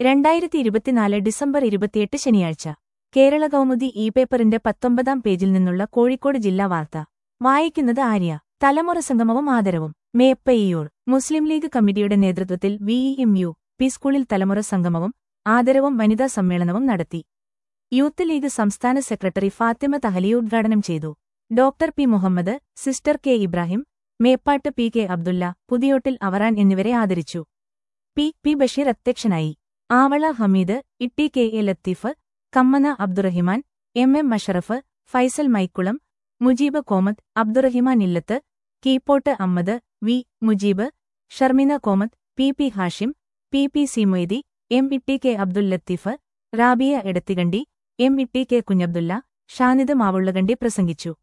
രണ്ടായിരത്തി ഇരുപത്തിനാല് ഡിസംബർ ഇരുപത്തിയെട്ട് ശനിയാഴ്ച കേരള കൗമുദി ഇ പേപ്പറിന്റെ പത്തൊമ്പതാം പേജിൽ നിന്നുള്ള കോഴിക്കോട് ജില്ലാ വാർത്ത വായിക്കുന്നത് ആര്യ തലമുറ സംഗമവും ആദരവും മേപ്പയിയൂർ മുസ്ലിം ലീഗ് കമ്മിറ്റിയുടെ നേതൃത്വത്തിൽ വിഇഎം യു പി സ്കൂളിൽ തലമുറ സംഗമവും ആദരവും വനിതാ സമ്മേളനവും നടത്തി യൂത്ത് ലീഗ് സംസ്ഥാന സെക്രട്ടറി ഫാത്തിമ തഹലി ഉദ്ഘാടനം ചെയ്തു doctor P Muhammad sister K Ibrahim Meppattu P K Abdulla Puthiyottil Avaran എന്നിവരെ ആദരിച്ചു പി പി ബഷീർ അധ്യക്ഷനായി Avala Hameed Itti K A Latheef Kammana Abdurahiman M M Masharaf Faisal Maikkulam Mujeeb Komath Abdurahiman Illath Keeppott Ammad V Mujeeb Sharmina Komath P P Hashim P P C Moidy M Itti K Abdul Latheef Rabiya Edathigandi M Itti K കുഞ്ഞബ്ദുല്ല Shanid Mavullakandi പ്രസംഗിച്ചു